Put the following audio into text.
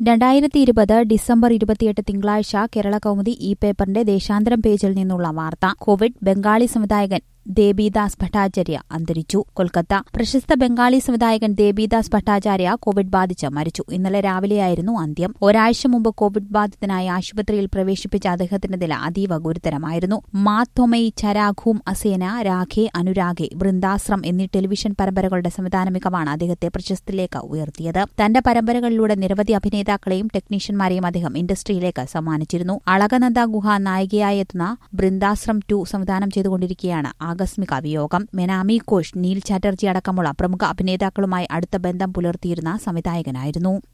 രണ്ടായിരത്തി ഇരുപത് ഡിസംബർ ഇരുപത്തിയെട്ട് തിങ്കളാഴ്ച കേരള കൗമുദി ഇ പേപ്പറിന്റെ ദേശാന്തരം പേജിൽ നിന്നുള്ള വാർത്ത കോവിഡ് ബംഗാളി സംവിധായകൻ ദേബിദാസ് ഭട്ടാചാര്യ അന്തരിച്ചു കൊൽക്കത്ത പ്രശസ്ത ബംഗാളി സംവിധായകൻ ദേബിദാസ് ഭട്ടാചാര്യ കോവിഡ് ബാധിച്ച് മരിച്ചു ഇന്നലെ രാവിലെയായിരുന്നു അന്ത്യം ഒരാഴ്ച മുമ്പ് കോവിഡ് ബാധിതനായി ആശുപത്രിയിൽ പ്രവേശിപ്പിച്ച അദ്ദേഹത്തിന്റെ നില അതീവ ഗുരുതരമായിരുന്നു മാത്തൊമൈ ചരാഘൂം അസേന രാഖെ അനുരാഗെ വൃന്ദാശ്രം എന്നീ ടെലിവിഷൻ പരമ്പരകളുടെ സംവിധാന മികവാണ് അദ്ദേഹത്തെ പ്രശസ്തിയിലേക്ക് ഉയർത്തിയത് തന്റെ പരമ്പരകളിലൂടെ നിരവധി അഭിനേതാക്കളെയും ടെക്നീഷ്യന്മാരെയും അദ്ദേഹം ഇൻഡസ്ട്രിയിലേക്ക് സമ്മാനിച്ചിരുന്നു അളകനന്ദ ഗുഹ നായികയായി എത്തുന്ന ബൃന്ദാശ്രം ടു സംവിധാനം ചെയ്തുകൊണ്ടിരിക്കുകയാണ് ആകസ്മിക വിയോഗം മെനാമി ഘോഷ് നീൽ ചാറ്റർജി അടക്കമുള്ള പ്രമുഖ അഭിനേതാക്കളുമായി അടുത്ത ബന്ധം പുലർത്തിയിരുന്ന സംവിധായകനായിരുന്നു